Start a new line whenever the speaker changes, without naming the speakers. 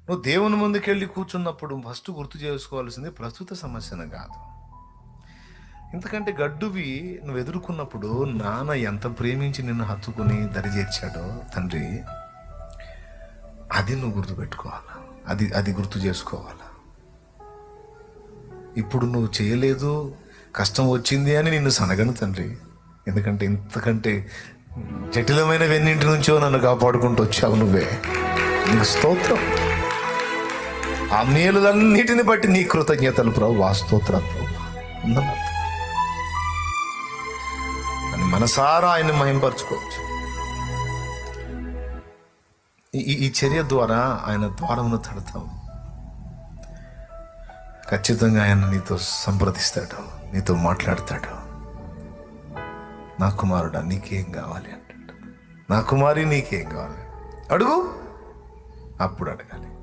నువ్వు దేవుని ముందుకెళ్ళి కూర్చున్నప్పుడు ఫస్ట్ గుర్తు చేసుకోవాల్సింది ప్రస్తుత సమస్యను కాదు ఎందుకంటే గడ్డువి నువ్వు ఎదుర్కొన్నప్పుడు నాన్న ఎంత ప్రేమించి నిన్ను హత్తుకుని దరి చేర్చాడో తండ్రి అది నువ్వు గుర్తుపెట్టుకోవాలా అది అది గుర్తు చేసుకోవాలా ఇప్పుడు నువ్వు చేయలేదు కష్టం వచ్చింది అని నిన్ను సనగను తండ్రి ఎందుకంటే ఇంతకంటే జటిలమైన వెన్నింటి నుంచో నన్ను కాపాడుకుంటూ వచ్చావు నువ్వే నీకు స్తోత్రం ఆ మేలులన్నిటిని బట్టి నీ కృతజ్ఞతలు ప్రభు ఆ స్తోత్రం ప్రభు వందనాలు. అని మనసారా ఆయన్ని మహింపరచుకోవచ్చు ఈ- ఈ- ఈ చర్య ద్వారా ఆయన ద్వారమును తడతాం ఖచ్చితంగా ఆయన నీతో సంప్రదిస్తాడు నీతో మాట్లాడతాడు నా కుమారుడా నీకేం కావాలి అంటాడు నా కుమారి నీకేం కావాలి అడుగు అప్పుడు అడగాలి